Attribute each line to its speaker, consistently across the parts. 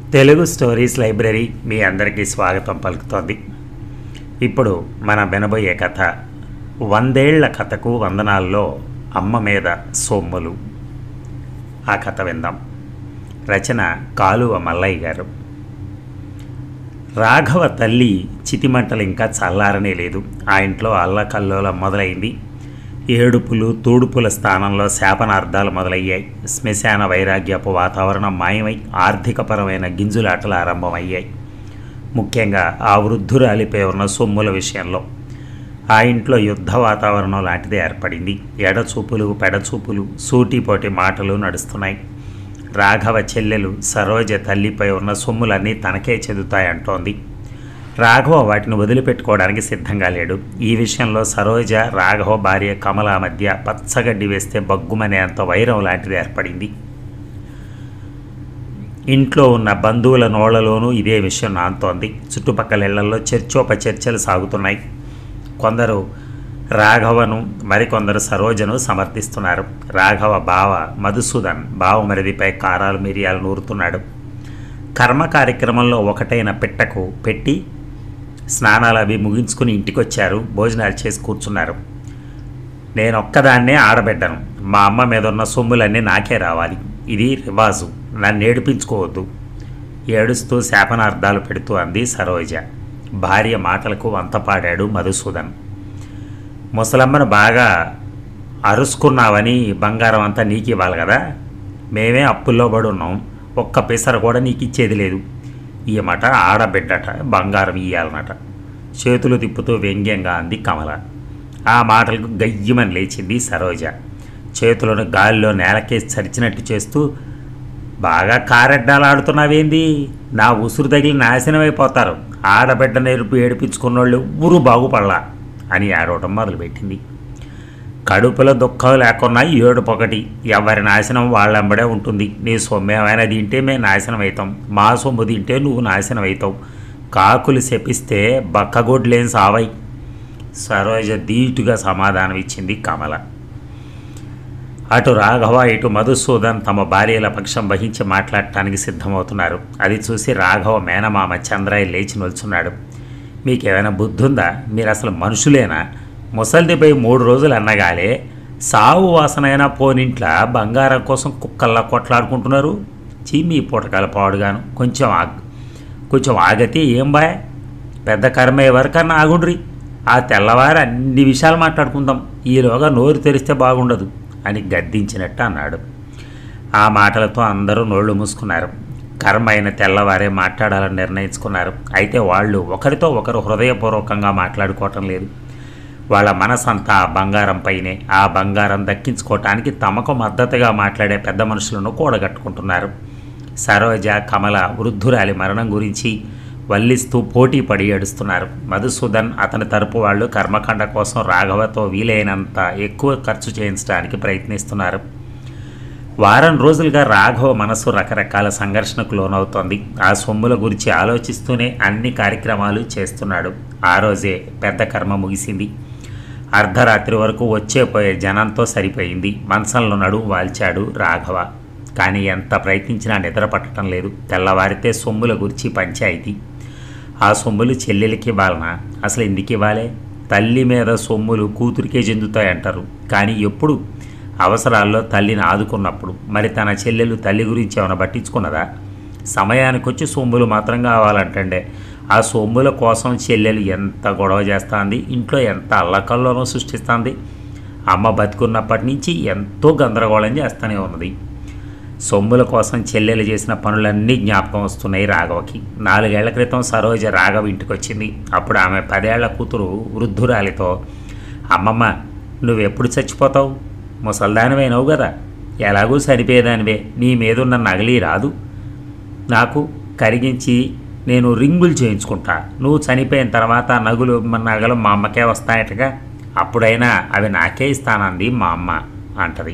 Speaker 1: Telugu stories library మీ అందరికీ స్వాగతం పలుకుతోంది ఇప్పుడు మన వినబోయే కథ వందేళ్ల కథకు వందనాల్లో అమ్మ మీద సొమ్ములు ఆ కథ విందాం రచన కాలువ మల్లయ్య గారు రాఘవ తల్లి చితిమంటలు ఇంకా చల్లారనే లేదు ఆ ఇంట్లో అల్లకల్లోలం మొదలైంది ఏడుపులు తూడుపుల స్థానంలో శాపనార్థాలు మొదలయ్యాయి శ్మశాన వైరాగ్యపు వాతావరణం మాయమై ఆర్థికపరమైన గింజులాటలు ఆరంభమయ్యాయి ముఖ్యంగా ఆ వృద్ధురాలిపై ఉన్న సొమ్ముల విషయంలో ఆ ఇంట్లో యుద్ధ వాతావరణం లాంటిది ఏర్పడింది ఎడచూపులు పెడచూపులు సూటిపోటి మాటలు నడుస్తున్నాయి రాఘవ చెల్లెలు సరోజ తల్లిపై ఉన్న సొమ్ములన్నీ తనకే చెందుతాయంటోంది రాఘవ వాటిని వదిలిపెట్టుకోవడానికి సిద్ధంగా లేడు ఈ విషయంలో సరోజ రాఘవ భార్య కమల మధ్య పచ్చగడ్డి వేస్తే బగ్గుమనే అంత వైరం లాంటిది ఏర్పడింది ఇంట్లో ఉన్న బంధువుల నోళ్లలోనూ ఇదే విషయం నాంతోంది చుట్టుపక్కల ఇళ్లలో చర్చోపచర్చలు సాగుతున్నాయి కొందరు రాఘవను మరికొందరు సరోజను సమర్థిస్తున్నారు రాఘవ బావ మధుసూదన్ బావమరిదిపై కారాలు మిరియాలు నూరుతున్నాడు కర్మ కార్యక్రమంలో ఒకటైన పిట్టకు పెట్టి స్నానాలు అవి ముగించుకుని ఇంటికొచ్చారు భోజనాలు చేసి కూర్చున్నారు నేను ఒక్కదాన్నే ఆడబిడ్డను మా అమ్మ మీద ఉన్న సొమ్ములన్నీ నాకే రావాలి ఇది రివాజు నన్ను ఏడిపించుకోవద్దు ఏడుస్తూ శాపనార్థాలు పెడుతూ అంది సరోజ భార్య మాటలకు వంతపాడాడు మధుసూదన్ ముసలమ్మను బాగా అరుసుకున్నావని బంగారం అంతా నీకు ఇవ్వాలి కదా మేమే అప్పుల్లో పడి ఉన్నాం ఒక్క పిసర కూడా నీకు ఇచ్చేది లేదు ఈయమట ఆడబిడ్డట బంగారం ఇయ్యాలనట చేతులు తిప్పుతూ వ్యంగ్యంగా అంది కమల ఆ మాటలకు గయ్యమని లేచింది సరోజ చేతులను గాలిలో నేలకేసి చరిచినట్టు చేస్తూ బాగా కారెడ్డాలాడుతున్నావేంది నా ఉసురు తగిలి నాశనం అయిపోతారు ఆడబిడ్డ నేర్పు ఏడిపించుకున్నోళ్ళు ఎవ్వరూ బాగుపడలా అని ఏడవటం మొదలుపెట్టింది కడుపులో దుఃఖం లేకున్నా ఏడుపొకటి ఎవరి నాశనం వాళ్ళెంబడే ఉంటుంది నీ సొమ్ము ఏమైనా తింటే మేము నాశనం అవుతాం మా సొమ్ము తింటే నువ్వు నాశనం అవుతావు కాకులు శపిస్తే బక్కగొడ్లేం సావై సరోజ ధీటుగా సమాధానం ఇచ్చింది కమల అటు రాఘవ ఇటు మధుసూదన్ తమ భార్యల పక్షం వహించి మాట్లాడటానికి సిద్ధమవుతున్నారు అది చూసి రాఘవ మేనమామ చంద్రయ్య లేచి నిల్చున్నాడు మీకేమైనా బుద్ధి ఉందా మీరు అసలు మనుషులేనా ముసలిదిపై మూడు రోజులు అన్నగాలే సావు వాసనైనా పోనింట్ల బంగారం కోసం కుక్కల్లా కొట్లాడుకుంటున్నారు చీ మీ పూటకాల పాడుగాను కొంచెం ఆగ్ కొంచెం ఆగతి ఏం బాయ్ పెద్ద కర్మే వరకన్నా ఆగుండ్రి ఆ తెల్లవారు అన్ని విషయాలు మాట్లాడుకుందాం ఈలోగా నోరు తెరిస్తే బాగుండదు అని గద్దించినట్టు అన్నాడు ఆ మాటలతో అందరూ నోళ్లు మూసుకున్నారు కర్మ అయిన తెల్లవారే మాట్లాడాలని నిర్ణయించుకున్నారు అయితే వాళ్ళు ఒకరితో ఒకరు హృదయపూర్వకంగా మాట్లాడుకోవటం లేదు వాళ్ళ మనసంతా ఆ బంగారంపైనే ఆ బంగారం దక్కించుకోవటానికి తమకు మద్దతుగా మాట్లాడే పెద్ద మనుషులను కూడగట్టుకుంటున్నారు సరోజ కమల వృద్ధురాలి మరణం గురించి వల్లిస్తూ పోటీ పడి ఏడుస్తున్నారు మధుసూదన్ అతని తరపు వాళ్ళు కర్మకాండ కోసం రాఘవతో వీలైనంత ఎక్కువ ఖర్చు చేయించడానికి ప్రయత్నిస్తున్నారు వారం రోజులుగా రాఘవ మనసు రకరకాల సంఘర్షణకు లోనవుతోంది ఆ సొమ్ముల గురించి ఆలోచిస్తూనే అన్ని కార్యక్రమాలు చేస్తున్నాడు ఆ రోజే పెద్ద కర్మ ముగిసింది అర్ధరాత్రి వరకు వచ్చే పోయే జనంతో సరిపోయింది మంచంలో నడుము వాల్చాడు రాఘవ కానీ ఎంత ప్రయత్నించినా నిద్ర పట్టడం లేదు తెల్లవారితే సొమ్ముల గురించి పంచాయితీ ఆ సొమ్ములు చెల్లెలకి ఇవ్వాలనా అసలు ఎందుకు ఇవ్వాలే తల్లి మీద సొమ్ములు కూతురికే చెందుతాయంటారు కానీ ఎప్పుడు అవసరాల్లో తల్లిని ఆదుకున్నప్పుడు మరి తన చెల్లెలు తల్లి గురించి ఏమైనా పట్టించుకున్నదా సమయానికి వచ్చి సొమ్ములు మాత్రం కావాలంటండే ఆ సొమ్ముల కోసం చెల్లెలు ఎంత గొడవ చేస్తుంది ఇంట్లో ఎంత అల్లకల్లోనూ సృష్టిస్తుంది అమ్మ బతుకున్నప్పటి నుంచి ఎంతో గందరగోళం చేస్తూనే ఉన్నది సొమ్ముల కోసం చెల్లెలు చేసిన పనులన్నీ జ్ఞాపకం వస్తున్నాయి రాఘవకి నాలుగేళ్ల క్రితం సరోజ రాఘవ ఇంటికి వచ్చింది అప్పుడు ఆమె పదేళ్ల కూతురు వృద్ధురాలితో అమ్మమ్మ నువ్వెప్పుడు చచ్చిపోతావు ముసల్దానివైనవు కదా ఎలాగూ సరిపోయేదానివే నీ మీదున్న నగలి రాదు నాకు కరిగించి నేను రింగులు చేయించుకుంటా నువ్వు చనిపోయిన తర్వాత నగులు నగలు మా అమ్మకే వస్తాయటగా అప్పుడైనా అవి నాకే ఇస్తానంది మా అమ్మ అంటది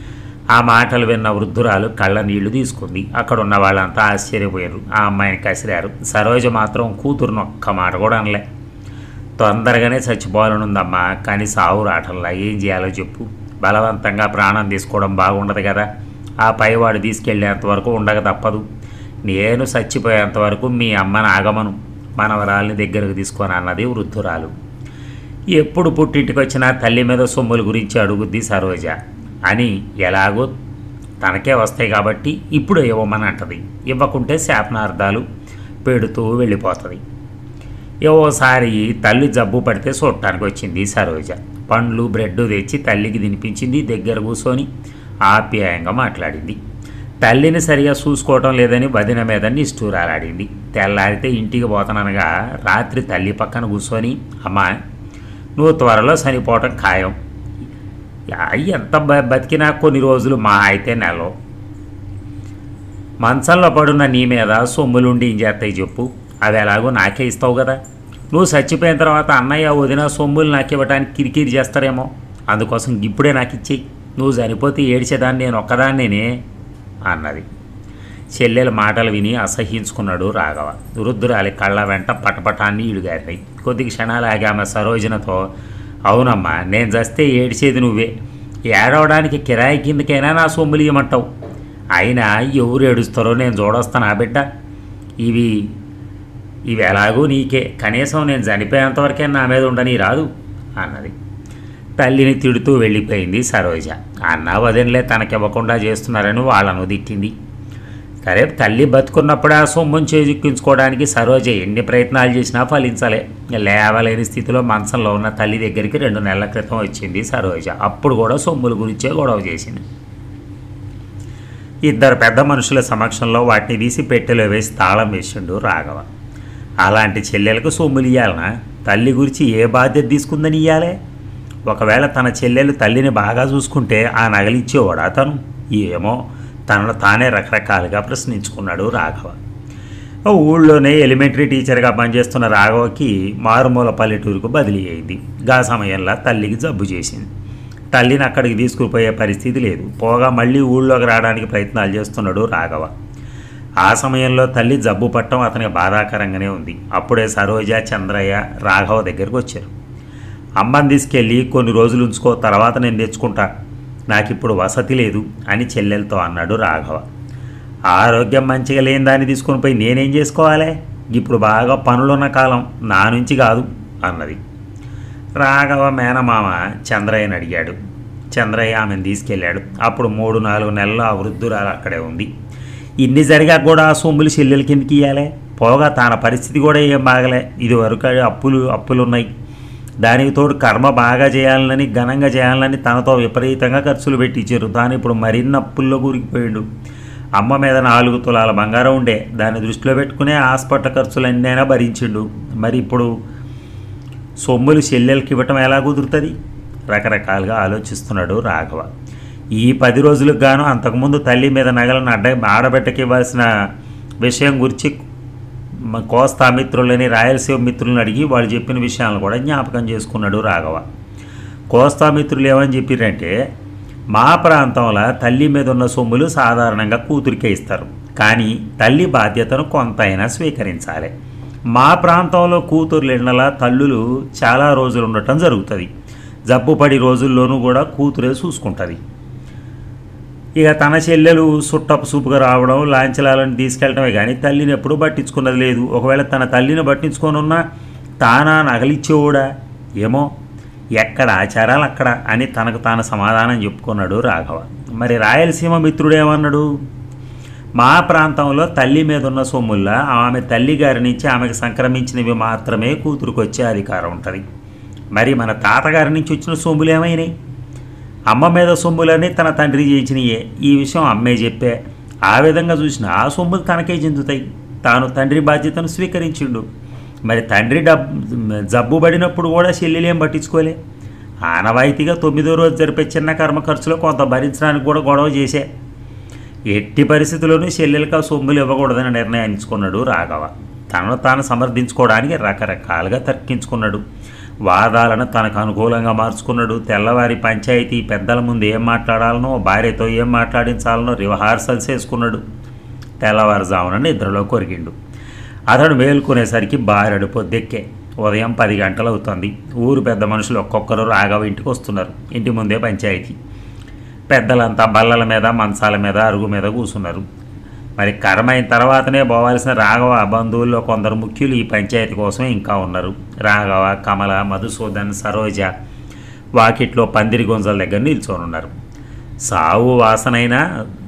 Speaker 1: ఆ మాటలు విన్న వృద్ధురాలు కళ్ళ నీళ్లు తీసుకుంది అక్కడ ఉన్న వాళ్ళంతా ఆశ్చర్యపోయారు ఆ అమ్మాయిని కసిరారు సరోజ మాత్రం కూతురుని ఒక్క మాట కూడా అనలే తొందరగానే చచ్చిపోవాలనుందమ్మా కానీ సావు రావటంలా ఏం చేయాలో చెప్పు బలవంతంగా ప్రాణం తీసుకోవడం బాగుండదు కదా ఆ పైవాడు తీసుకెళ్ళేంత వరకు ఉండక తప్పదు నేను చచ్చిపోయేంత వరకు మీ అమ్మని ఆగమను మనవరాల్ని దగ్గరకు తీసుకొని అన్నది వృద్ధురాలు ఎప్పుడు పుట్టింటికి వచ్చినా తల్లి మీద సొమ్ముల గురించి అడుగుద్ది సరోజ అని ఎలాగో తనకే వస్తాయి కాబట్టి ఇప్పుడు ఇవ్వమని అంటది ఇవ్వకుంటే శాపనార్థాలు పెడుతూ వెళ్ళిపోతుంది ఓసారి తల్లి జబ్బు పడితే చూడటానికి వచ్చింది సరోజ పండ్లు బ్రెడ్ తెచ్చి తల్లికి తినిపించింది దగ్గర కూర్చొని ఆప్యాయంగా మాట్లాడింది తల్లిని సరిగా చూసుకోవటం లేదని వదిన మీద నిష్ఠూరాలాడింది తెల్లారితే ఇంటికి పోతాననగా రాత్రి తల్లి పక్కన కూర్చొని అమ్మా నువ్వు త్వరలో చనిపోవటం ఖాయం యా, ఎంత బ- బతికినా కొన్ని రోజులు మా అయితే నెలలో మంచంలో పడున్న నీ మీద సొమ్ములుండి ఏం చేస్తాయి చెప్పు అవి ఎలాగో నాకే ఇస్తావు కదా నువ్వు చచ్చిపోయిన తర్వాత అన్నయ్య వదిన సొమ్ములు నాకు ఇవ్వడానికి కిరికిరి చేస్తారేమో అందుకోసం ఇప్పుడే నాకు ఇచ్చేయి నువ్వు చనిపోతే ఏడ్చేదాన్ని నేను ఒక్కదాన్నేనే అన్నది చెల్లెల మాటలు విని అసహ్యించుకున్నాడు రాఘవ వృద్ధురాలి కళ్ళ వెంట పటపటాన్ని ఇడుగారినాయి కొద్ది క్షణాలు ఆగి ఆమె సరోజనతో అవునమ్మా నేను చస్తే ఏడ్చేది నువ్వే ఏడవడానికి కిరాయి కిందకైనా నా సొమ్ములు ఇవ్వమంటావు అయినా ఎవరు ఏడుస్తారో నేను చూడొస్తాను ఆ బిడ్డ ఇవి ఇవి ఎలాగూ నీకే కనీసం నేను చనిపోయేంతవరకే నా మీద ఉండని రాదు అన్నది తల్లిని తిడుతూ వెళ్ళిపోయింది సరోజ అన్న వదినలే తనకివ్వకుండా చేస్తున్నారని వాళ్ళను తిట్టింది సరే తల్లి బతుకున్నప్పుడే ఆ సొమ్మును చేజిక్కించుకోవడానికి సరోజ ఎన్ని ప్రయత్నాలు చేసినా ఫలించలే లేవలేని స్థితిలో మంచంలో ఉన్న తల్లి దగ్గరికి రెండు నెలల క్రితం వచ్చింది సరోజ అప్పుడు కూడా సొమ్ముల గురించే గొడవ చేసింది ఇద్దరు పెద్ద మనుషుల సమక్షంలో వాటిని తీసి పెట్టెలో వేసి తాళం వేసిండు రాఘవ అలాంటి చెల్లెలకు సొమ్ములు ఇయ్యాలనా తల్లి గురించి ఏ బాధ్యత తీసుకుందని ఇయ్యాలే ఒకవేళ తన చెల్లెలు తల్లిని బాగా చూసుకుంటే ఆ నగలిచ్చేవాడా తను ఏమో తనను తానే రకరకాలుగా ప్రశ్నించుకున్నాడు రాఘవ ఓ ఊళ్ళోనే ఎలిమెంటరీ టీచర్గా పనిచేస్తున్న రాఘవకి మారుమూల పల్లెటూరుకు బదిలీ అయింది గా సమయంలో తల్లికి జబ్బు చేసింది తల్లిని అక్కడికి తీసుకుపోయే పరిస్థితి లేదు పోగా మళ్ళీ ఊళ్ళోకి రావడానికి ప్రయత్నాలు చేస్తున్నాడు రాఘవ ఆ సమయంలో తల్లి జబ్బు పట్టడం అతనికి బాధాకరంగానే ఉంది అప్పుడే సరోజ చంద్రయ్య రాఘవ దగ్గరికి వచ్చారు అమ్మని తీసుకెళ్ళి కొన్ని రోజులు ఉంచుకో తర్వాత నేను తెచ్చుకుంటా నాకు ఇప్పుడు వసతి లేదు అని చెల్లెలతో అన్నాడు రాఘవ ఆరోగ్యం మంచిగా లేని దాన్ని తీసుకొని పోయి నేనేం చేసుకోవాలి ఇప్పుడు బాగా పనులున్న కాలం నా నుంచి కాదు అన్నది రాఘవ మేనమామ చంద్రయ్యని అడిగాడు చంద్రయ్య ఆమెను తీసుకెళ్ళాడు అప్పుడు మూడు నాలుగు నెలలు ఆ వృద్ధురాలు అక్కడే ఉంది ఇన్ని జరిగా కూడా ఆ సొమ్ములు చెల్లెల కిందకి ఇవ్వాలి పోగా తన పరిస్థితి కూడా ఏం బాగలే ఇది వరకు అప్పులు అప్పులు ఉన్నాయి దానికి తోడు కర్మ బాగా చేయాలని ఘనంగా చేయాలని తనతో విపరీతంగా ఖర్చులు పెట్టించారు తాను ఇప్పుడు మరిన్ని అప్పుల్లో కూరికిపోయాడు అమ్మ మీద నాలుగు తులాల బంగారం ఉండే దాన్ని దృష్టిలో పెట్టుకునే హాస్పిటల్ ఖర్చులన్నైనా భరించిండు మరి ఇప్పుడు సొమ్ములు చెల్లెలకి ఇవ్వటం ఎలా కుదురుతుంది రకరకాలుగా ఆలోచిస్తున్నాడు రాఘవ ఈ పది రోజులకు గాను అంతకుముందు తల్లి మీద నగలను అడ్డ ఆడబెట్టకి ఇవ్వాల్సిన విషయం గురించి మ- కోస్తా మిత్రులని రాయలసీమ మిత్రులను అడిగి వాళ్ళు చెప్పిన విషయాలను కూడా జ్ఞాపకం చేసుకున్నాడు రాఘవ కోస్తా మిత్రులు ఏమని చెప్పారంటే మా ప్రాంతంలో తల్లి మీద ఉన్న సొమ్ములు సాధారణంగా కూతురికే ఇస్తారు కానీ తల్లి బాధ్యతను కొంతైనా స్వీకరించాలి మా ప్రాంతంలో కూతుర్ల ఇళ్ళ తల్లులు చాలా రోజులు ఉండటం జరుగుతుంది జబ్బుపడి రోజుల్లోనూ కూడా కూతురే చూసుకుంటుంది ఇక తన చెల్లెలు సుట్టపు సూపుగా రావడం లాంఛలాలను తీసుకెళ్ళటమే కానీ తల్లిని ఎప్పుడూ పట్టించుకున్నది లేదు ఒకవేళ తన తల్లిని పట్టించుకొని ఉన్నా తానా నగలిచ్చేవాడా ఏమో ఎక్కడ ఆచారాలు అక్కడ అని తనకు తాను సమాధానం చెప్పుకున్నాడు రాఘవ మరి రాయలసీమ మిత్రుడు ఏమన్నాడు మా ప్రాంతంలో తల్లి మీద ఉన్న సొమ్ముల్లా ఆమె తల్లి గారి నుంచి ఆమెకు సంక్రమించినవి మాత్రమే కూతురుకు వచ్చే అధికారం ఉంటుంది మరి మన తాతగారి నుంచి వచ్చిన సొమ్ములు ఏమైనాయి అమ్మ మీద సొమ్ములని తన తండ్రి చేయించినయే ఈ విషయం అమ్మే చెప్పే ఆ విధంగా చూసిన ఆ సొమ్ములు తనకే చెందుతాయి తాను తండ్రి బాధ్యతను స్వీకరించిండు మరి తండ్రి డబ్ జబ్బు పడినప్పుడు కూడా చెల్లెలేం పట్టించుకోలే ఆనవాయితీగా తొమ్మిదో రోజు జరిపే చిన్న కర్మ ఖర్చులో కొంత భరించడానికి కూడా గొడవ చేసే ఎట్టి పరిస్థితుల్లోనూ చెల్లెలకు ఆ సొమ్ములు ఇవ్వకూడదని నిర్ణయించుకున్నాడు రాఘవ తనను తాను సమర్థించుకోవడానికి రకరకాలుగా తర్కించుకున్నాడు వాదాలను తనకు అనుకూలంగా మార్చుకున్నాడు తెల్లవారి పంచాయతీ పెద్దల ముందు ఏం మాట్లాడాలనో భార్యతో ఏం మాట్లాడించాలనో రిహార్సల్స్ వేసుకున్నాడు తెల్లవారుజామున నిద్రలో కొరిగిండు అతడు మేలుకునేసరికి బారెడు పొద్దెక్కే ఉదయం పది గంటలు అవుతుంది ఊరు పెద్ద మనుషులు ఒక్కొక్కరు రాఘవ ఇంటికి వస్తున్నారు ఇంటి ముందే పంచాయతీ పెద్దలంతా బల్లల మీద మంచాల మీద అరుగు మీద కూర్చున్నారు మరి కర్మ అయిన తర్వాతనే పోవాల్సిన రాఘవ బంధువుల్లో కొందరు ముఖ్యులు ఈ పంచాయతీ కోసమే ఇంకా ఉన్నారు రాఘవ కమల మధుసూదన్ సరోజ వాకిట్లో పందిరి గుంజల దగ్గర నిల్చొని ఉన్నారు సావు వాసనైనా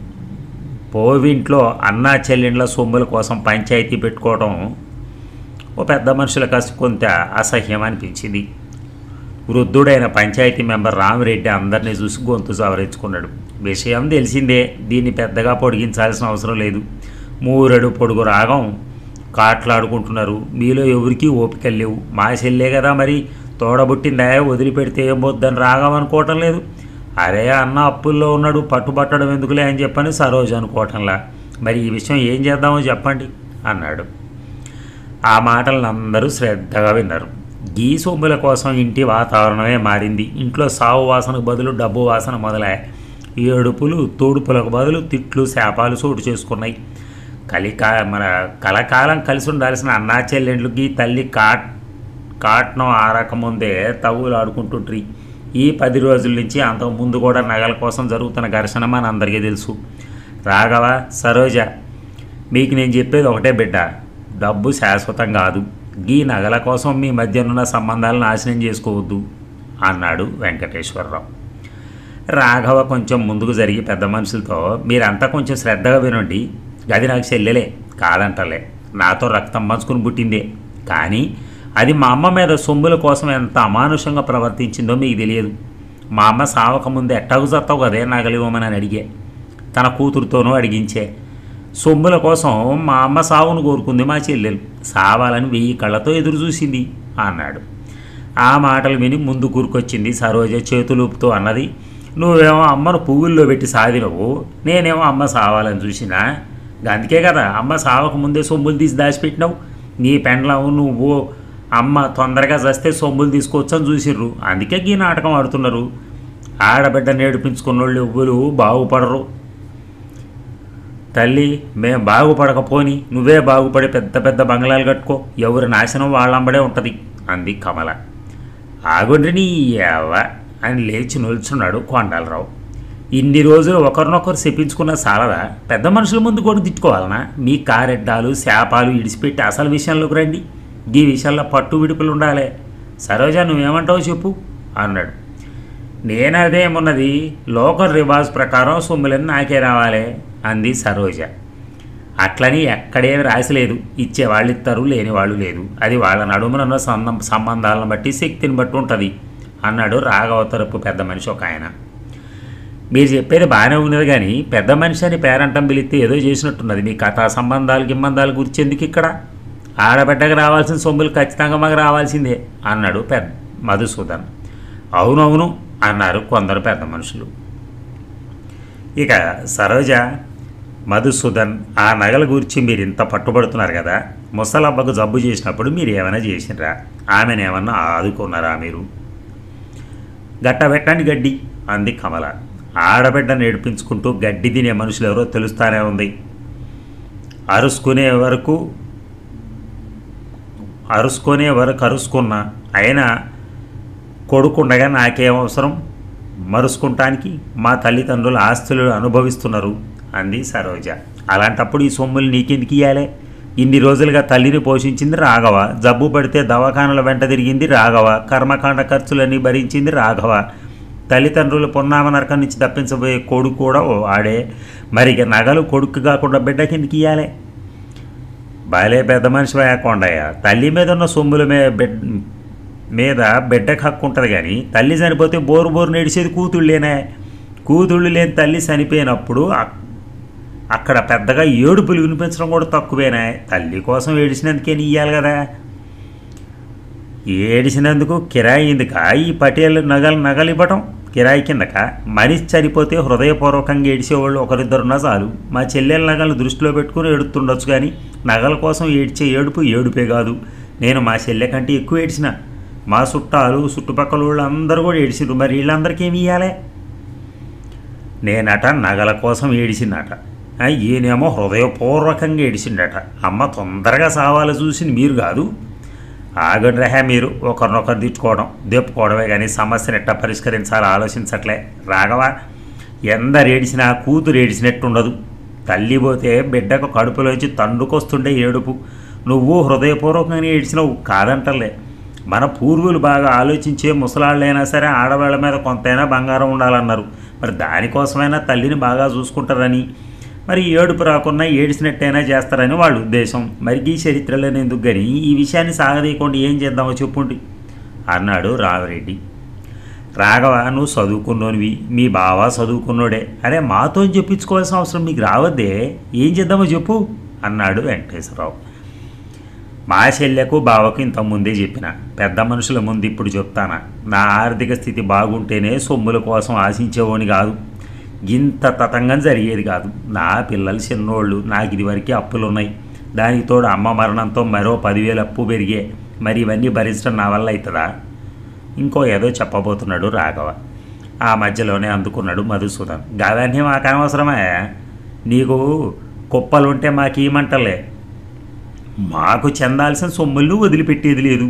Speaker 1: పోవింట్లో అన్నా చెల్లెండ్ల సొమ్ముల కోసం పంచాయతీ పెట్టుకోవడం ఓ పెద్ద మనుషులకు కాస్త కొంత అసహ్యం అనిపించింది వృద్ధుడైన పంచాయతీ మెంబర్ రామిరెడ్డి అందరినీ చూసి గొంతు సవరించుకున్నాడు విషయం తెలిసిందే దీన్ని పెద్దగా పొడిగించాల్సిన అవసరం లేదు మూరెడు పొడుగు రాగం కాట్లాడుకుంటున్నారు మీలో ఎవరికీ ఓపికలు లేవు మా చెల్లే కదా మరి తోడబుట్టిందా వదిలిపెడితే ఏం పోద్దని రాగం అనుకోవటం లేదు అరే అన్న అప్పుల్లో ఉన్నాడు పట్టుబట్టడం ఎందుకులే అని చెప్పని సరోజ అనుకోవటంలా మరి ఈ విషయం ఏం చేద్దామో చెప్పండి అన్నాడు ఆ మాటలను అందరూ శ్రద్ధగా విన్నారు గీ సొమ్ముల కోసం ఇంటి వాతావరణమే మారింది ఇంట్లో సావు వాసనకు బదులు డబ్బు వాసన మొదలై ఏడుపులు తోడుపులకు బదులు తిట్లు శాపాలు చోటు చేసుకున్నాయి కలికా మన కలకాలం కలిసి ఉండాల్సిన అన్నా చెల్లెండ్లకి తల్లి కాట్ కాట్నం ఆరకముందే తవ్వులు ఆడుకుంటుంట్రి ఈ పది రోజుల నుంచి అంతకు ముందు కూడా నగల కోసం జరుగుతున్న ఘర్షణ మన అందరికీ తెలుసు రాఘవ సరోజ మీకు నేను చెప్పేది ఒకటే బిడ్డ డబ్బు శాశ్వతం కాదు గీ నగల కోసం మీ మధ్యనున్న సంబంధాలను నాశనం చేసుకోవద్దు అన్నాడు వెంకటేశ్వరరావు రాఘవ కొంచెం ముందుకు జరిగి పెద్ద మనుషులతో మీరంతా కొంచెం శ్రద్ధగా వినండి అది నాకు చెల్లెలే కాదంటలే నాతో రక్తం పంచుకుని పుట్టిందే కానీ అది మా అమ్మ మీద సొమ్ముల కోసం ఎంత అమానుషంగా ప్రవర్తించిందో మీకు తెలియదు మా అమ్మ సావక ముందు ఎట్టాగు చస్తావు కదే నగలివ్వమని అని అడిగే తన కూతురుతోనూ అడిగించే సొమ్ముల కోసం మా అమ్మ సావును కోరుకుంది మా చెల్లెలు సావాలని వెయ్యి కళ్ళతో ఎదురు చూసింది అన్నాడు ఆ మాటలు విని ముందు కూరుకొచ్చింది సరోజ చేతులూపుతూ అన్నది నువ్వేమో అమ్మను పువ్వుల్లో పెట్టి సాదినవు నేనేమో అమ్మ సావాలని చూసినా అందుకే కదా అమ్మ సావక ముందే సొమ్ములు తీసి దాచిపెట్టినావు నీ పెండ్లం నువ్వు అమ్మ తొందరగా చస్తే సొమ్ములు తీసుకొచ్చని చూసిర్రు అందుకే ఈ నాటకం ఆడుతున్నారు ఆడబిడ్డ నేర్పించుకున్న వాళ్ళు ఎవ్వరు బాగుపడరు తల్లి మేం బాగుపడకపోని నువ్వే బాగుపడి పెద్ద పెద్ద బంగ్లాలు కట్టుకో ఎవరి నాశనం వాళ్ళంబడే ఉంటుంది అంది కమల ఆగుండ్రి నీ ఎవ అని లేచి నిల్చున్నాడు కొండాలరావు ఇన్ని రోజులు ఒకరినొకరు చెప్పించుకున్న సాలదా పెద్ద మనుషుల ముందు కూడా తిట్టుకోవాలనా మీ కారెడ్డాలు శాపాలు ఇడిచిపెట్టి అసలు విషయంలోకి రండి ఈ విషయంలో పట్టు విడుపులు ఉండాలి సరోజ నువ్వేమంటావు చెప్పు అన్నాడు నేనదేమున్నది లోకల్ రివాజ్ ప్రకారం సొమ్ములని నాకే రావాలి అంది సరోజ అట్లని ఎక్కడేమి రాసిలేదు ఇచ్చేవాళ్ళు ఇస్తారు లేని వాళ్ళు లేదు అది వాళ్ళ నడుమునున్న సందం సంబంధాలను బట్టి శక్తిని బట్టి ఉంటుంది అన్నాడు రాఘవ తరపు పెద్ద మనిషి ఒక ఆయన మీరు చెప్పేది బాగానే ఉన్నది కానీ పెద్ద మనిషి అని పేరంటం పిలిస్తే ఏదో చేసినట్టున్నది మీ కథా సంబంధాలు గిమ్బంధాలు గురించి ఎందుకు ఇక్కడ ఆడబిడ్డకు రావాల్సిన సొమ్ములు ఖచ్చితంగా మాకు రావాల్సిందే అన్నాడు పెద్ద మధుసూదన్ అవునవును అన్నారు కొందరు పెద్ద మనుషులు ఇక సరోజ మధుసూదన్ ఆ నగల గురించి మీరు ఇంత పట్టుబడుతున్నారు కదా ముసలబ్బకు జబ్బు చేసినప్పుడు మీరు ఏమైనా చేసినరా ఆమెను ఏమన్నా ఆదుకున్నారా మీరు గట్ట పెట్టండి గడ్డి అంది కమల ఆడబిడ్డ నేర్పించుకుంటూ గడ్డి తినే మనుషులు ఎవరో తెలుస్తానే ఉంది అరుసుకునే వరకు అరుసుకునే వరకు అరుసుకున్నా అయినా కొడుకుండగా నాకేం అవసరం మరుసుకుంటానికి మా తల్లిదండ్రులు ఆస్తులు అనుభవిస్తున్నారు అంది సరోజ అలాంటప్పుడు ఈ సొమ్ములు నీకెందుకు ఇయ్యాలే ఇన్ని రోజులుగా తల్లిని పోషించింది రాఘవ జబ్బు పడితే దవాఖానల వెంట తిరిగింది రాఘవ కర్మకాండ ఖర్చులన్నీ భరించింది రాఘవ తల్లిదండ్రులు పొన్నామ నరకం నుంచి తప్పించబోయే కొడుకు కూడా ఓ ఆడే మరి ఇక నగలు కొడుకు కాకుండా బిడ్డకి ఎందుకు ఇయ్యాలే బాలే పెద్ద మనిషి కొండయ్య తల్లి మీద ఉన్న సొమ్ముల మీద బిడ్ మీద బిడ్డకు హక్కు ఉంటుంది కానీ తల్లి చనిపోతే బోరు బోరు నడిచేది కూతుళ్ళేనే కూతుళ్ళు లేని తల్లి చనిపోయినప్పుడు అక్- అక్కడ పెద్దగా ఏడుపులు వినిపించడం కూడా తక్కువేనా తల్లి కోసం ఏడిచినందుకే ఇయ్యాలి కదా ఏడిచినందుకు కిరాయి ఎందుక ఈ పటేల్ నగలు నగలు ఇవ్వటం కిరాయి కిందక మనిషి చనిపోతే హృదయపూర్వకంగా ఏడిచేవాళ్ళు ఒకరిద్దరున్నా చాలు మా చెల్లెల నగలను దృష్టిలో పెట్టుకుని ఏడుతుండొచ్చు కానీ నగల కోసం ఏడ్చే ఏడుపు ఏడుపే కాదు నేను మా చెల్లె కంటే ఎక్కువ ఏడ్చిన మా చుట్టాలు చుట్టుపక్కల వాళ్ళు అందరూ కూడా ఏడిచిరు మరి వీళ్ళందరికీ ఏమి ఇవ్వాలి నేనట నగల కోసం ఏడిచిందట ఆ, ఈయనేమో హృదయపూర్వకంగా ఏడిచిండట అమ్మ తొందరగా సావాలి చూసింది మీరు కాదు ఆగండి రహే మీరు ఒకరినొకరు తిట్టుకోవడం దెప్పుకోవడమే కానీ సమస్యను ఎట్టా పరిష్కరించాలో ఆలోచించట్లే రాఘవ ఎందరు ఏడిచినా కూతురు ఏడిచినట్టు ఉండదు తల్లి పోతే బిడ్డకు కడుపులోంచి తండ్రుకొస్తుండే ఏడుపు నువ్వు హృదయపూర్వకంగా ఏడ్చినావు కాదంటలే మన పూర్వులు బాగా ఆలోచించే ముసలాళ్ళైనా సరే ఆడవాళ్ళ మీద కొంతైనా బంగారం ఉండాలన్నారు మరి దానికోసమైనా తల్లిని బాగా చూసుకుంటారని మరి ఏడుపు రాకుండా ఏడిసినట్టయినా చేస్తారని వాళ్ళ ఉద్దేశం మరి ఈ చరిత్రలోనే ఎందుకు కానీ ఈ విషయాన్ని సాగదీయకుండా ఏం చేద్దామో చెప్పుండి అన్నాడు రామరెడ్డి రాఘవ నువ్వు చదువుకున్నోనివి మీ బావ చదువుకున్నోడే అరే మాతో చెప్పించుకోవాల్సిన అవసరం మీకు రావద్దే ఏం చేద్దామో చెప్పు అన్నాడు వెంకటేశ్వరరావు మా చెల్లెకు బావకు ఇంత ముందే చెప్పిన పెద్ద మనుషుల ముందు ఇప్పుడు చెప్తానా నా ఆర్థిక స్థితి బాగుంటేనే సొమ్ముల కోసం ఆశించేవాని కాదు ఇంత తతంగం జరిగేది కాదు నా పిల్లలు చిన్నోళ్ళు నాకు ఇదివరకే అప్పులు ఉన్నాయి దానికి తోడు అమ్మ మరణంతో మరో పదివేలు అప్పు పెరిగే మరి ఇవన్నీ భరించడం నా వల్ల అవుతుందా ఇంకో ఏదో చెప్పబోతున్నాడు రాఘవ ఆ మధ్యలోనే అందుకున్నాడు మధుసూదన్ గవన్నీ మాకు అనవసరమే నీకు కుప్పలుంటే మాకేమంటలే మాకు చెందాల్సిన సొమ్ములను వదిలిపెట్టేది లేదు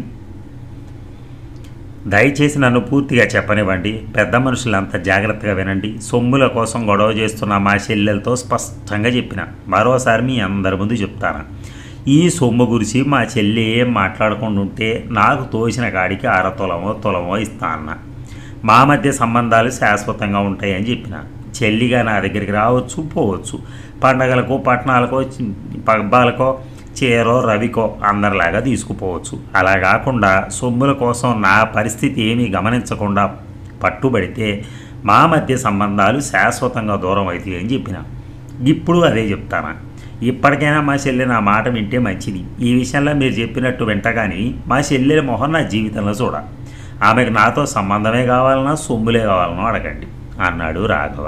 Speaker 1: దయచేసి నన్ను పూర్తిగా చెప్పనివ్వండి పెద్ద మనుషులంతా జాగ్రత్తగా వినండి సొమ్ముల కోసం గొడవ చేస్తున్న మా చెల్లెలతో స్పష్టంగా చెప్పిన మరోసారి మీ అందరి ముందు చెప్తాను ఈ సొమ్ము గురించి మా చెల్లి ఏం మాట్లాడకుండా ఉంటే నాకు తోచిన కాడికి అర తులమో తులమో ఇస్తా అన్న మా మధ్య సంబంధాలు శాశ్వతంగా ఉంటాయని చెప్పిన చెల్లిగా నా దగ్గరికి రావచ్చు పోవచ్చు పండగలకు పట్టణాలకో చి- పబ్బాలకో చీరో రవికో అందరిలాగా తీసుకుపోవచ్చు అలా కాకుండా సొమ్ముల కోసం నా పరిస్థితి ఏమీ గమనించకుండా పట్టుబడితే మా మధ్య సంబంధాలు శాశ్వతంగా దూరం అవుతాయి అని చెప్పిన ఇప్పుడు అదే చెప్తాను ఇప్పటికైనా మా చెల్లె నా మాట వింటే మంచిది ఈ విషయంలో మీరు చెప్పినట్టు వింటగాని మా చెల్లెల మొహం నా జీవితంలో చూడ ఆమెకు నాతో సంబంధమే కావాలన్నా సొమ్ములే కావాలనో అడగండి అన్నాడు రాఘవ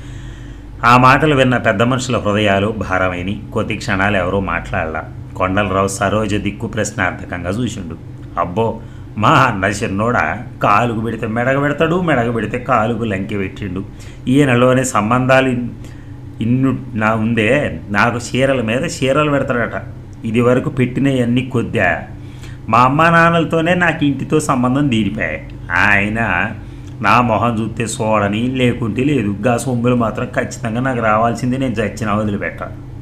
Speaker 1: ఆ మాటలు విన్న పెద్ద మనుషుల హృదయాలు భారమైని కొద్ది క్షణాలు ఎవరూ మాట్లాడలా కొండలరావు సరోజ దిక్కు ప్రశ్నార్థకంగా చూసిండు అబ్బో మా అన్న చిన్నోడా కాలుకు పెడితే మెడగ పెడతాడు మెడగ పెడితే కాలుకు లంకి పెట్టిండు ఈయనలోని సంబంధాలు ఇన్- ఇన్ను నా ఉందే నాకు చీరల మీద చీరలు పెడతాడట ఇది వరకు పెట్టినవన్నీ కొద్దా మా అమ్మా నాన్నలతోనే నాకు ఇంటితో సంబంధం తీరిపాయి ఆయన నా మొహం చూస్తే చూడని లేకుంటే లేదు గా సొమ్ములు మాత్రం ఖచ్చితంగా నాకు రావాల్సింది నేను చచ్చిన వదిలిపెట్ట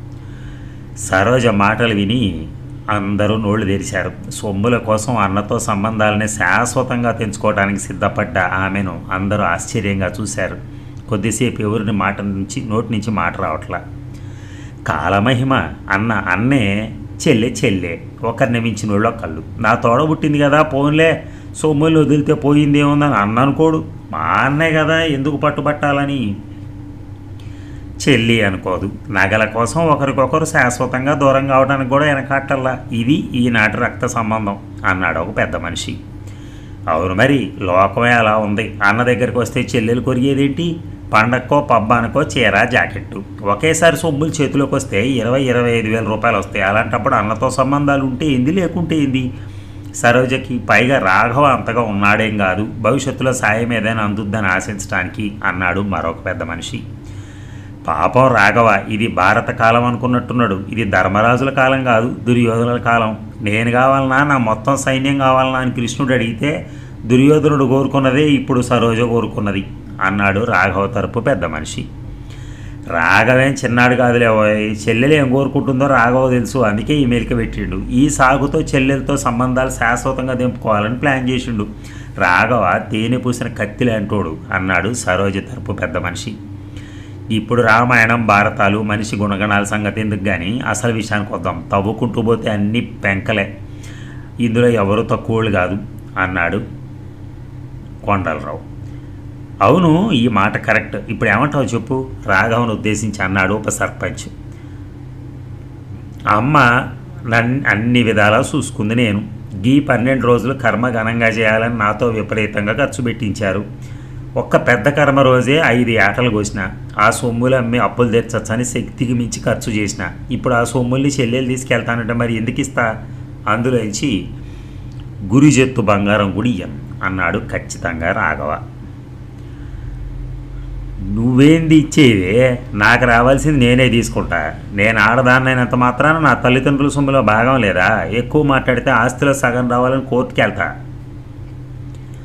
Speaker 1: సరోజ మాటలు విని అందరూ నోళ్లు తెరిచారు సొమ్ముల కోసం అన్నతో సంబంధాలని శాశ్వతంగా తెంచుకోవడానికి సిద్ధపడ్డ ఆమెను అందరూ ఆశ్చర్యంగా చూశారు కొద్దిసేపు ఎవరిని మాట నుంచి నోటి నుంచి మాట రావట్లా కాలమహిమ అన్న అన్నే చెల్లె చెల్లె ఒకరిని మించిన వాళ్ళు కళ్ళు నా తోడ పుట్టింది కదా పోన్లే సొమ్ములు వదిలితే పోయిందేముందని అన్న అనుకోడు మా అన్నే కదా ఎందుకు పట్టుబట్టాలని చెల్లి అనుకోదు నగల కోసం ఒకరికొకరు శాశ్వతంగా దూరం కావడానికి కూడా వెనకాటల్లా ఇది ఈనాటి రక్త సంబంధం అన్నాడు ఒక పెద్ద మనిషి అవును మరి లోకమే అలా ఉంది అన్న దగ్గరికి వస్తే చెల్లెలు కొరిగేదేంటి పండక్కో పబ్బానికో చీర జాకెట్టు ఒకేసారి సొమ్ములు చేతిలోకి వస్తే ఇరవై ఇరవై ఐదు వేల రూపాయలు వస్తాయి అలాంటప్పుడు అన్నతో సంబంధాలు ఉంటే ఏంది లేకుంటే ఏంది సరోజకి పైగా రాఘవ అంతగా ఉన్నాడేం కాదు భవిష్యత్తులో సాయం ఏదైనా అందుద్దని ఆశించడానికి అన్నాడు మరొక పెద్ద మనిషి పాపం రాఘవ ఇది భారత కాలం అనుకున్నట్టున్నాడు ఇది ధర్మరాజుల కాలం కాదు దుర్యోధనుల కాలం నేను కావాలనా నా మొత్తం సైన్యం కావాలనా అని కృష్ణుడు అడిగితే దుర్యోధనుడు కోరుకున్నదే ఇప్పుడు సరోజ కోరుకున్నది అన్నాడు రాఘవ తరపు పెద్ద మనిషి రాఘవేం చిన్నాడు కాదులే ఓయ్. చెల్లెలు ఏం కోరుకుంటుందో రాఘవ తెలుసు అందుకే ఈ మెలిక పెట్టిండు ఈ సాగుతో చెల్లెలతో సంబంధాలు శాశ్వతంగా దింపుకోవాలని ప్లాన్ చేసిండు రాఘవ తేనె పూసిన కత్తిలే అంటోడు అన్నాడు సరోజ తరపు పెద్ద మనిషి ఇప్పుడు రామాయణం భారతాలు మనిషి గుణగణాల సంగతి ఎందుకు కానీ అసలు విషయానికి వద్దాం తవ్వుకుంటూ పోతే అన్ని పెంకలే ఇందులో ఎవరు తక్కువలు కాదు అన్నాడు కొండలరావు అవును ఈ మాట కరెక్ట్ ఇప్పుడు ఏమంటావు చెప్పు రాఘవను ఉద్దేశించి అన్నాడు ఉప సర్పంచ్ అమ్మ నన్ను అన్ని విధాలా చూసుకుంది నేను గీ పన్నెండు రోజులు కర్మ ఘనంగా చేయాలని నాతో విపరీతంగా ఖర్చు పెట్టించారు ఒక్క పెద్ద కర్మ రోజే ఐదు ఏటలు కోసిన ఆ సొమ్ములు అమ్మి అప్పులు తెచ్చచ్చని శక్తికి మించి ఖర్చు చేసిన ఇప్పుడు ఆ సొమ్ముల్ని చెల్లెలు తీసుకెళ్తానంటే మరి ఎందుకు ఇస్తా అందులోంచి గురిజెత్తు బంగారం గుడి ఇయ్యను అన్నాడు ఖచ్చితంగా రాఘవ నువ్వేంది ఇచ్చేవే నాకు రావాల్సింది నేనే తీసుకుంటా నేను ఆడదాన్నైనంత మాత్రాన నా తల్లిదండ్రుల సొమ్ములో భాగం లేదా ఎక్కువ మాట్లాడితే ఆస్తిలో సగం రావాలని కోర్టుకి వెళ్తా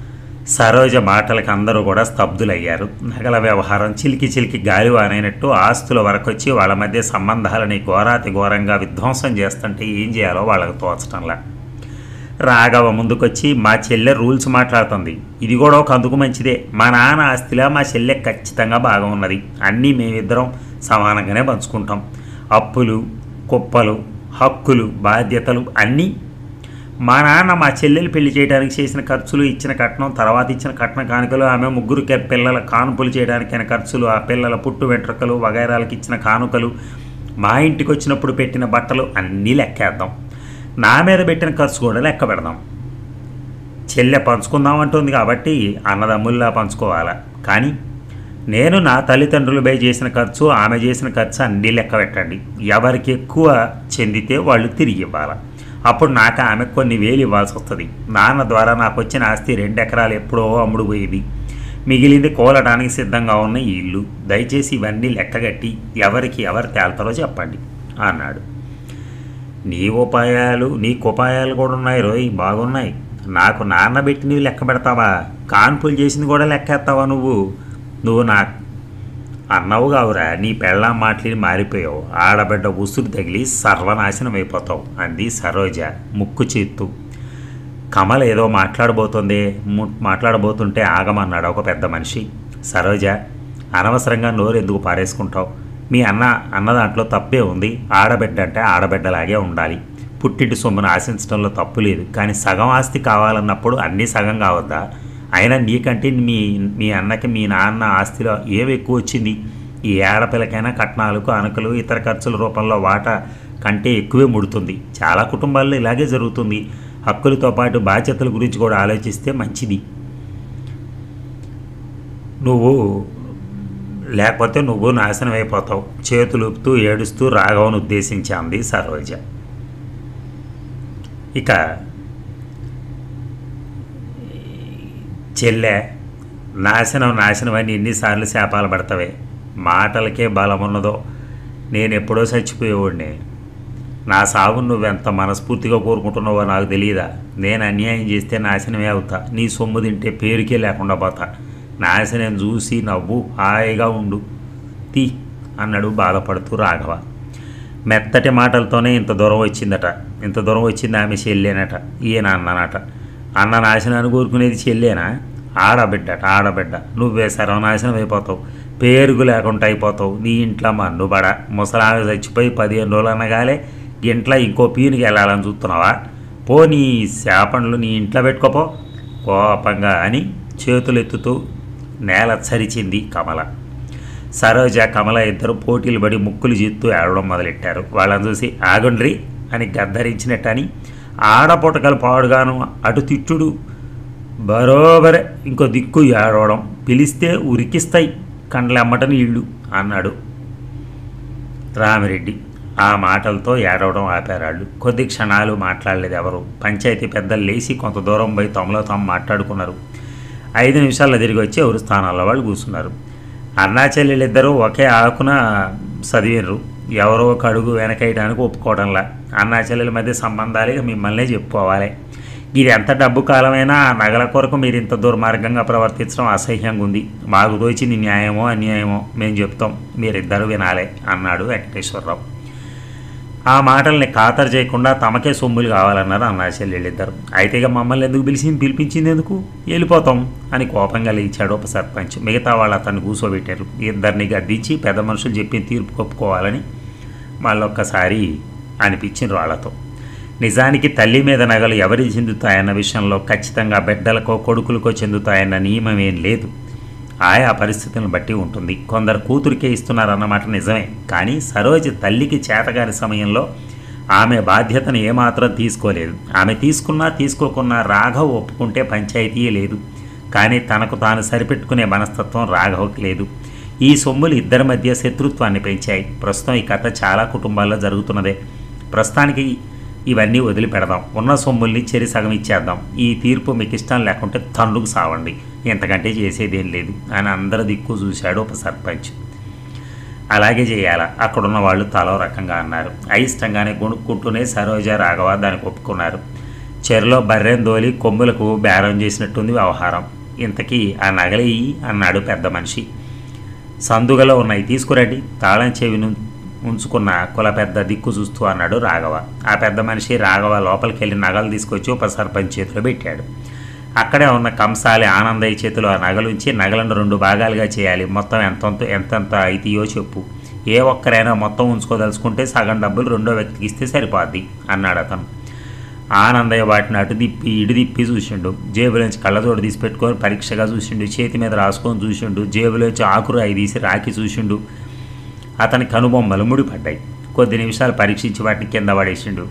Speaker 1: సరోజ మాటలకు అందరూ కూడా స్తబ్దులయ్యారు నగల వ్యవహారం చిలికి చిలికి గాలివానైనట్టు ఆస్తుల వరకొచ్చి వాళ్ళ మధ్య సంబంధాలని ఘోరాతి ఘోరంగా విధ్వంసం చేస్తుంటే ఏం చేయాలో వాళ్ళకు తోచటంలా రాఘవ ముందుకొచ్చి మా చెల్లె రూల్స్ మాట్లాడుతుంది ఇది కూడా ఒక అందుకు మంచిదే మా నాన్న ఆస్తిలా మా చెల్లె ఖచ్చితంగా బాగా ఉన్నది అన్నీ మేమిద్దరం సమానంగానే పంచుకుంటాం అప్పులు కుప్పలు హక్కులు బాధ్యతలు అన్నీ మా నాన్న మా చెల్లెలు పెళ్లి చేయడానికి చేసిన ఖర్చులు ఇచ్చిన కట్నం తర్వాత ఇచ్చిన కట్న కానుకలు ఆమె ముగ్గురు కె- పిల్లల కానుపులు చేయడానికి అయిన ఖర్చులు ఆ పిల్లల పుట్టు వెంట్రుకలు వగైరాలకు ఇచ్చిన కానుకలు మా ఇంటికి వచ్చినప్పుడు పెట్టిన బట్టలు అన్నీ లెక్కేద్దాం నా మీద పెట్టిన ఖర్చు కూడా లెక్క పెడదాం చెల్లె పంచుకుందాం అంటుంది కాబట్టి అన్నదమ్ముల్లా పంచుకోవాలా కానీ నేను నా తల్లిదండ్రులపై చేసిన ఖర్చు ఆమె చేసిన ఖర్చు అన్నీ లెక్క పెట్టండి ఎవరికి ఎక్కువ చెందితే వాళ్ళు తిరిగి ఇవ్వాలి అప్పుడు నాకు ఆమె కొన్ని వేలు ఇవ్వాల్సి వస్తుంది నాన్న ద్వారా నాకు వచ్చిన ఆస్తి రెండు ఎకరాలు ఎప్పుడో అమ్ముడు పోయేది మిగిలింది కోలడానికి సిద్ధంగా ఉన్న ఈ ఇల్లు దయచేసి ఇవన్నీ లెక్కగట్టి ఎవరికి ఎవరు తేల్తారో చెప్పండి అన్నాడు నీ ఉపాయాలు నీకు ఉపాయాలు కూడా ఉన్నాయి రోయ్ బాగున్నాయి నాకు నాన్న పెట్టి నీవు లెక్క పెడతావా కాన్పులు చేసింది కూడా లెక్కేస్తావా నువ్వు నువ్వు నా అన్నావు కావురా నీ పెళ్ళాం మాటలు మారిపోయావు ఆడబిడ్డ ఉసురు తగిలి సర్వనాశనం అయిపోతావు అంది సరోజ ముక్కు చేత్తు కమల ఏదో మాట్లాడబోతుంది ము- మాట్లాడబోతుంటే ఆగమన్నాడు ఒక పెద్ద మనిషి సరోజ అనవసరంగా నోరు ఎందుకు పారేసుకుంటావు మీ అన్న అన్న దాంట్లో తప్పే ఉంది ఆడబిడ్డ అంటే ఆడబిడ్డలాగే ఉండాలి పుట్టింటి సొమ్మును ఆశించడంలో తప్పు లేదు కానీ సగం ఆస్తి కావాలన్నప్పుడు అన్నీ సగం కావద్దా అయినా నీకంటే మీ మీ అన్నకి మీ నాన్న ఆస్తిలో ఏమి ఎక్కువ వచ్చింది ఈ ఆడపిల్లకైనా కట్నాలకు అనకలు ఇతర ఖర్చుల రూపంలో వాటా కంటే ఎక్కువే ముడుతుంది చాలా కుటుంబాల్లో ఇలాగే జరుగుతుంది హక్కులతో పాటు బాధ్యతల గురించి కూడా ఆలోచిస్తే మంచిది నువ్వు లేకపోతే నువ్వు నాశనం అయిపోతావు చేతులుపుతూ ఏడుస్తూ రాఘవను ఉద్దేశించి అంది సరోజ ఇక చెల్లె నాశనం నాశనం అని ఎన్నిసార్లు శాపాలు పడతావే మాటలకే బలం ఉన్నదో నేను ఎప్పుడో చచ్చిపోయేవాడిని నా సాగును నువ్వెంత మనస్ఫూర్తిగా కోరుకుంటున్నావో నాకు తెలియదా నేను అన్యాయం చేస్తే నాశనమే అవుతా నీ సొమ్ము తింటే పేరుకే లేకుండా పోతా నాశనం చూసి నవ్వు హాయిగా ఉండు తీ అన్నాడు బాధపడుతూ రాఘవ మెత్తటి మాటలతోనే ఇంత దూరం వచ్చిందట ఇంత దూరం వచ్చింది ఆమె చెల్లేనట ఈయన అన్ననట అన్న నాశనాన్ని కోరుకునేది చెల్లేనా ఆడబిడ్డట ఆడబిడ్డ నువ్వే సర్వనాశనం అయిపోతావు పేరుగు లేకుండా అయిపోతావు నీ ఇంట్లో మన్నుబడ ముసలామె చచ్చిపోయి పదిహేను రోజులు అనగాలే ఇంట్లో ఇంకో పీనుకి వెళ్ళాలని చూస్తున్నావా పో నీ శాపండ్లు నీ ఇంట్లో పెట్టుకోపో కోపంగా అని చేతులెత్తుతూ నేల చరిచింది కమల సరోజ కమల ఇద్దరు పోటీలు పడి ముక్కులు జీత్తూ ఏడవడం మొదలెట్టారు వాళ్ళని చూసి ఆగుండ్రి అని గద్దరించినట్టని ఆడపుటకలు పాడుగాను అటు తిట్టుడు బరోబరే ఇంకో దిక్కు ఏడవడం పిలిస్తే ఉరికిస్తాయి కండ్లెమ్మట నీళ్లు అన్నాడు రామిరెడ్డి ఆ మాటలతో ఏడవడం ఆపారాళ్ళు కొద్ది క్షణాలు మాట్లాడలేదు ఎవరు పంచాయతీ పెద్దలు లేచి కొంత దూరం పోయి తమలో తాము మాట్లాడుకున్నారు ఐదు నిమిషాల్లో తిరిగి వచ్చి ఎవరు స్థానాల్లో వాళ్ళు కూర్చున్నారు అన్నా చెల్లెలిద్దరూ ఒకే ఆకున చదివినరు ఎవరో ఒక అడుగు వెనకేయడానికి ఒప్పుకోవడంలా అన్నా చెల్లెల మధ్య సంబంధాలు ఇక మిమ్మల్నే చెప్పుకోవాలి ఇది ఎంత డబ్బు కాలమైనా ఆ నగల కొరకు మీరు ఇంత దుర్మార్గంగా ప్రవర్తించడం అసహ్యంగా ఉంది మాకు దోచింది న్యాయమో అన్యాయమో మేము చెప్తాం మీరిద్దరూ వినాలే అన్నాడు వెంకటేశ్వరరావు ఆ మాటల్ని ఖాతరు చేయకుండా తమకే సొమ్ములు కావాలన్నారు అన్నా చెల్లెళ్ళిద్దరు అయితే ఇక మమ్మల్ని ఎందుకు పిలిచింది పిలిపించింది ఎందుకు వెళ్ళిపోతాం అని కోపంగా లేచాడు ఒక సర్పంచ్ మిగతా వాళ్ళు అతన్ని కూర్చోబెట్టారు ఇద్దరిని గద్దించి పెద్ద మనుషులు చెప్పిన తీర్పు కొప్పుకోవాలని మళ్ళొక్కసారి అనిపించింది వాళ్ళతో నిజానికి తల్లి మీద నగలు ఎవరికి చెందుతాయన్న విషయంలో ఖచ్చితంగా బిడ్డలకో కొడుకులకో చెందుతాయన్న నియమం ఏం లేదు ఆయా పరిస్థితులను బట్టి ఉంటుంది కొందరు కూతురికే ఇస్తున్నారన్నమాట నిజమే కానీ సరోజ తల్లికి చేతగాని సమయంలో ఆమె బాధ్యతను ఏమాత్రం తీసుకోలేదు ఆమె తీసుకున్నా తీసుకోకున్నా రాఘవ్ ఒప్పుకుంటే పంచాయతీయే లేదు కానీ తనకు తాను సరిపెట్టుకునే మనస్తత్వం రాఘవకి లేదు ఈ సొమ్ములు ఇద్దరి మధ్య శత్రుత్వాన్ని పెంచాయి ప్రస్తుతం ఈ కథ చాలా కుటుంబాల్లో జరుగుతున్నదే ప్రస్తుతానికి ఇవన్నీ వదిలిపెడదాం ఉన్న సొమ్ముల్ని చెరి సగం ఇచ్చేద్దాం ఈ తీర్పు మీకు ఇష్టం లేకుంటే తండ్రుకు సావండి ఎంతకంటే చేసేదేం లేదు అని అందరి దిక్కు చూశాడు ఒక సర్పంచ్ అలాగే చేయాలా అక్కడున్న వాళ్ళు తలో రకంగా అన్నారు అయిష్టంగానే కొనుక్కుంటూనే సరోజ రాఘవ దానికి ఒప్పుకున్నారు చెరలో బర్రెం దోలి కొమ్ములకు బేరం చేసినట్టుంది వ్యవహారం ఇంతకీ ఆ నగలేయి అన్నాడు పెద్ద మనిషి సందుగలో ఉన్నాయి తీసుకురండి తాళం చెవిని ఉంచుకున్న కుల పెద్ద దిక్కు చూస్తూ అన్నాడు రాఘవ ఆ పెద్ద మనిషి రాఘవ లోపలికి వెళ్ళి నగలు తీసుకొచ్చి ఉప సర్పంచ్ చేతిలో పెట్టాడు అక్కడే ఉన్న కంసాలి ఆనందయ్య చేతిలో ఆ నగలుంచి నగలను రెండు భాగాలుగా చేయాలి మొత్తం ఎంతంత ఎంతెంత అయితేయో చెప్పు ఏ ఒక్కరైనా మొత్తం ఉంచుకోదలుచుకుంటే సగం డబ్బులు రెండో వ్యక్తికి ఇస్తే సరిపోద్ది అన్నాడు అతను ఆనందయ్య వాటిని అటు తిప్పి ఇటు తిప్పి చూసిండు జేబులోంచి కళ్ళజోడు తీసి పెట్టుకొని పరీక్షగా చూసిండు చేతి మీద రాసుకొని చూసిండు జేబులోంచి ఆకురాయి తీసి రాకి చూసిండు అతని కనుబొమ్మలు ముడిపడ్డాయి కొద్ది నిమిషాలు పరీక్షించి వాటిని కింద పడేసిండు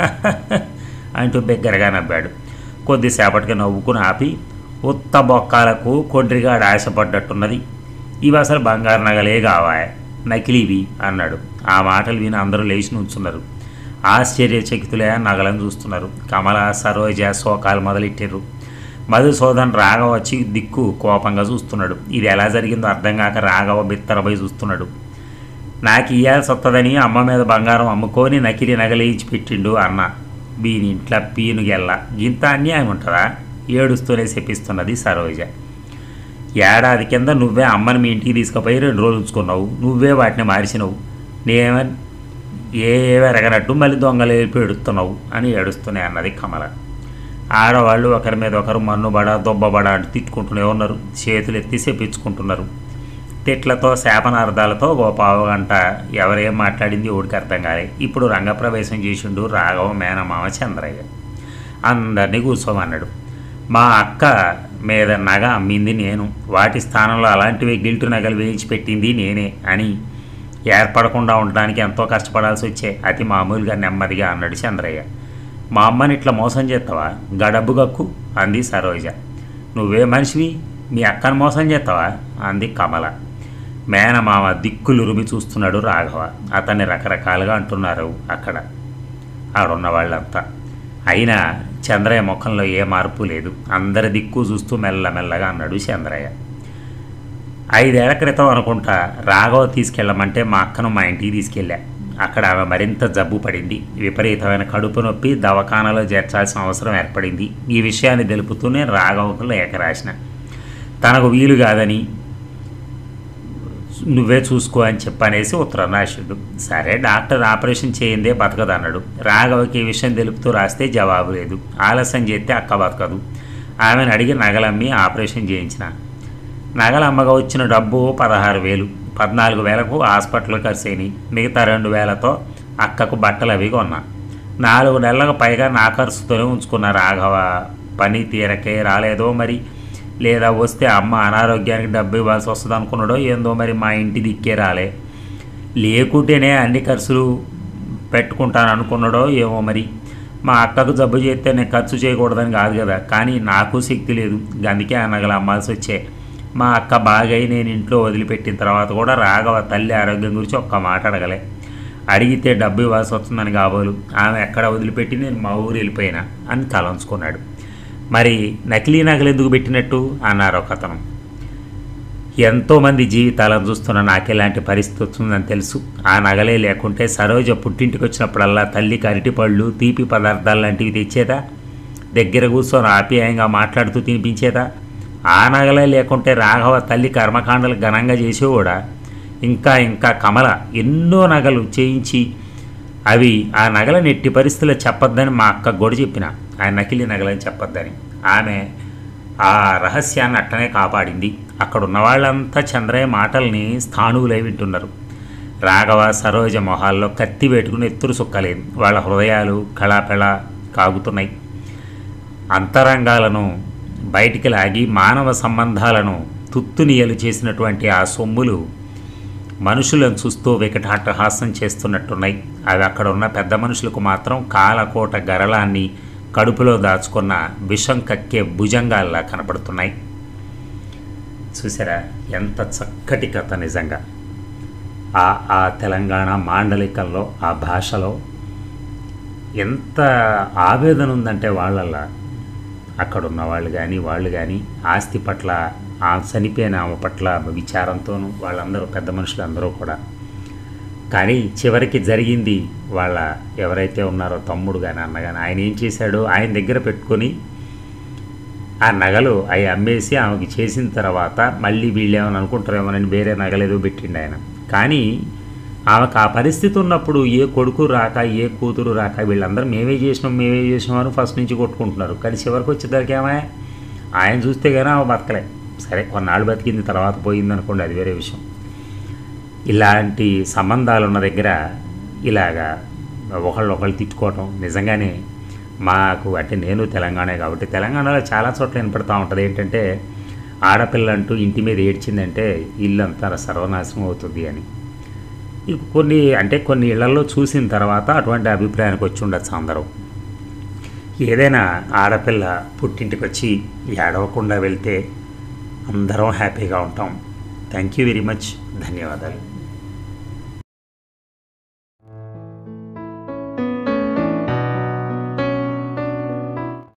Speaker 1: అంటూ బిగ్గరగా నవ్వాడు కొద్దిసేపటికి నవ్వుకుని ఆపి ఉత్త బొక్కాలకు కొండ్రిగాడు ఆశపడ్డట్టున్నది ఇవి అసలు బంగారు నగలే కావా నకిలీవి అన్నాడు ఆ మాటలు విని అందరూ లేచి నుంచున్నారు ఆశ్చర్యచకితులే నగలను చూస్తున్నారు కమల సరోజ శోకాలు మొదలెట్టారు మధుసూదన్ రాఘవ వచ్చి దిక్కు కోపంగా చూస్తున్నాడు ఇది ఎలా జరిగిందో అర్థం కాక రాఘవ బిత్తరపై చూస్తున్నాడు నాకు ఇయ్యాల్సి వస్తుందని అమ్మ మీద బంగారం అమ్ముకొని నకిలీ నగలేయించి పెట్టిండు అన్న వీని ఇంట్లో పీను గెల్ల ఇంత అన్యాయం ఉంటుందా ఏడుస్తూనే చెప్పిస్తున్నది సరోజ ఏడాది కింద నువ్వే అమ్మని మీ ఇంటికి తీసుకుపోయి రెండు రోజులు ఉంచుకున్నావు నువ్వే వాటిని మార్చినవు నేమని ఏ ఎరగనట్టు మళ్ళీ దొంగలు వెళ్ళి ఎడుతున్నావు అని ఏడుస్తూనే అన్నది కమల ఆడవాళ్ళు ఒకరి మీద ఒకరు మన్నుబడ దొబ్బబడ అంటూ తిట్టుకుంటూనే ఉన్నారు చేతులు ఎత్తి చెప్పించుకుంటున్నారు తిట్లతో శాపనార్థాలతో ఓ పావు గంట ఎవరేం మాట్లాడింది ఊడికి అర్థం కాలే ఇప్పుడు రంగప్రవేశం చేసిండు రాఘవ మేనమామ చంద్రయ్య అందరినీ కూర్చోమన్నాడు మా అక్క మీద నగ అమ్మింది నేను వాటి స్థానంలో అలాంటివి గిల్టు నగలు వేయించి పెట్టింది నేనే అని ఏర్పడకుండా ఉండడానికి ఎంతో కష్టపడాల్సి వచ్చే అతి మామూలుగా నెమ్మదిగా అన్నాడు చంద్రయ్య మా అమ్మని ఇట్లా మోసం చేస్తావా గడబ్బు గక్కు అంది సరోజ నువ్వే మనిషివి మీ అక్కను మోసం చేస్తావా అంది కమల మేనమామ దిక్కులు రుమి చూస్తున్నాడు రాఘవ అతన్ని రకరకాలుగా అంటున్నారు అక్కడ ఆడున్న వాళ్ళంతా అయినా చంద్రయ్య ముఖంలో ఏ మార్పు లేదు అందరి దిక్కు చూస్తూ మెల్లమెల్లగా అన్నాడు చంద్రయ్య ఐదేళ్ల క్రితం అనుకుంటా రాఘవ తీసుకెళ్ళమంటే మా అక్కను మా ఇంటికి తీసుకెళ్ళా అక్కడ ఆమె మరింత జబ్బు పడింది విపరీతమైన కడుపు నొప్పి దవాఖానాలో చేర్చాల్సిన అవసరం ఏర్పడింది ఈ విషయాన్ని తెలుపుతూనే రాఘవకు లేఖ రాసిన తనకు వీలు కాదని నువ్వే చూసుకో అని చెప్పనేసి ఉత్తరం రాసిండు సరే డాక్టర్ ఆపరేషన్ చేయిందే బతకదన్నాడు రాఘవకి ఈ విషయం తెలుపుతూ రాస్తే జవాబు లేదు ఆలస్యం చేస్తే అక్క బతకదు ఆమెను అడిగి నగలమ్మి ఆపరేషన్ చేయించిన నగలమ్మగా వచ్చిన డబ్బు పదహారు వేలు పద్నాలుగు వేలకు హాస్పిటల్ ఖర్చు అయినాయి మిగతా రెండు వేలతో అక్కకు బట్టలు అవి కొన్నా నాలుగు నెలలకు పైగా నా ఖర్చుతోనే ఉంచుకున్న రాఘవ పని తీరకే రాలేదో మరి లేదా వస్తే అమ్మ అనారోగ్యానికి డబ్బు ఇవ్వాల్సి వస్తుంది అనుకున్నాడో ఏందో మరి మా ఇంటి దిక్కే రాలే లేకుంటేనే అన్ని ఖర్చులు పెట్టుకుంటాను అనుకున్నాడో ఏమో మరి మా అక్కకు జబ్బు చేస్తే నేను ఖర్చు చేయకూడదని కాదు కదా కానీ నాకు శక్తి లేదు అందుకే ఆ నగలు అమ్మాల్సి వచ్చే మా అక్క బాగై నేను ఇంట్లో వదిలిపెట్టిన తర్వాత కూడా రాఘవ తల్లి ఆరోగ్యం గురించి ఒక్క మాట అడగలే అడిగితే డబ్బు ఇవ్వాల్సి వస్తుందని కాబోలు ఆమె ఎక్కడ వదిలిపెట్టి నేను మా ఊరు వెళ్ళిపోయినా అని తలంచుకున్నాడు మరి నకిలీ నగలు ఎందుకు పెట్టినట్టు అన్నారు ఒక అతను ఎంతోమంది జీవితాలను చూస్తున్న నాకెలాంటి పరిస్థితి వస్తుందని తెలుసు ఆ నగలే లేకుంటే సరోజ పుట్టింటికి వచ్చినప్పుడల్లా తల్లికి అరటిపళ్ళు తీపి పదార్థాలు లాంటివి తెచ్చేదా దగ్గర కూర్చొని ఆప్యాయంగా మాట్లాడుతూ తినిపించేదా ఆ నగలే లేకుంటే రాఘవ తల్లి కర్మకాండలు ఘనంగా చేసేవాడా ఇంకా ఇంకా కమల ఎన్నో నగలు చేయించి అవి ఆ నగలని ఎట్టి పరిస్థితుల్లో చెప్పొద్దని మా అక్క గొడ చెప్పిన ఆ నకిలీ నగలని చెప్పొద్దని ఆమె ఆ రహస్యాన్ని అట్టనే కాపాడింది అక్కడ ఉన్న వాళ్ళంతా చంద్రయ్య మాటల్ని స్థాణువులై వింటున్నారు రాఘవ సరోజ మొహాల్లో కత్తి పెట్టుకుని ఎత్తురు సుక్కలేదు వాళ్ళ హృదయాలు కళాపెళ కాగుతున్నాయి అంతరంగాలను బయటికి లాగి మానవ సంబంధాలను తుత్తునియలు చేసినటువంటి ఆ సొమ్ములు మనుషులను చూస్తూ వికటాట్టహాసం చేస్తున్నట్టున్నాయి అవి అక్కడ ఉన్న పెద్ద మనుషులకు మాత్రం కాలకోట గరళాన్ని కడుపులో దాచుకున్న విషం కక్కే భుజంగాల్లా కనపడుతున్నాయి చూసారా ఎంత చక్కటి కథ నిజంగా ఆ ఆ తెలంగాణ మాండలికంలో ఆ భాషలో ఎంత ఆవేదన ఉందంటే వాళ్ళల్లా అక్కడ ఉన్న వాళ్ళు కానీ వాళ్ళు కానీ ఆస్తి పట్ల ఆ చనిపోయిన ఆమె పట్ల విచారంతోనూ వాళ్ళందరూ పెద్ద మనుషులందరూ కూడా కానీ చివరికి జరిగింది వాళ్ళ ఎవరైతే ఉన్నారో తమ్ముడు కానీ అన్న కానీ ఆయన ఏం చేశాడో ఆయన దగ్గర పెట్టుకొని ఆ నగలు అవి అమ్మేసి ఆమెకి చేసిన తర్వాత మళ్ళీ వీళ్ళు ఏమైనా అనుకుంటారేమోనని వేరే నగలు ఏదో పెట్టిండు ఆయన కానీ ఆమెకు ఆ పరిస్థితి ఉన్నప్పుడు ఏ కొడుకు రాక ఏ కూతురు రాక వీళ్ళందరూ మేమే చేసినాం మేమే చేసినాం అని ఫస్ట్ నుంచి కొట్టుకుంటున్నారు కానీ చివరికి వచ్చేసరికి ఏమే ఆయన చూస్తే కానీ ఆమె బతకలే సరే కొన్నాళ్ళు బతికింది తర్వాత పోయింది అనుకోండి అది వేరే విషయం ఇలాంటి సంబంధాలు ఉన్న దగ్గర ఇలాగా ఒకళ్ళు ఒకళ్ళు తిట్టుకోవటం నిజంగానే మాకు అంటే నేను తెలంగాణ కాబట్టి తెలంగాణలో చాలా చోట్ల వినపడతా ఉంటుంది ఏంటంటే ఆడపిల్ల అంటూ ఇంటి మీద ఏడ్చిందంటే ఇల్లు అంతా సర్వనాశనం అవుతుంది అని ఇక కొన్ని అంటే కొన్ని ఇళ్లలో చూసిన తర్వాత అటువంటి అభిప్రాయానికి వచ్చి ఉండొచ్చు అందరూ ఏదైనా ఆడపిల్ల పుట్టింటికి వచ్చి ఏడవకుండా వెళ్తే అందరం హ్యాపీగా ఉంటాం థ్యాంక్ యూ వెరీ మచ్ ధన్యవాదాలు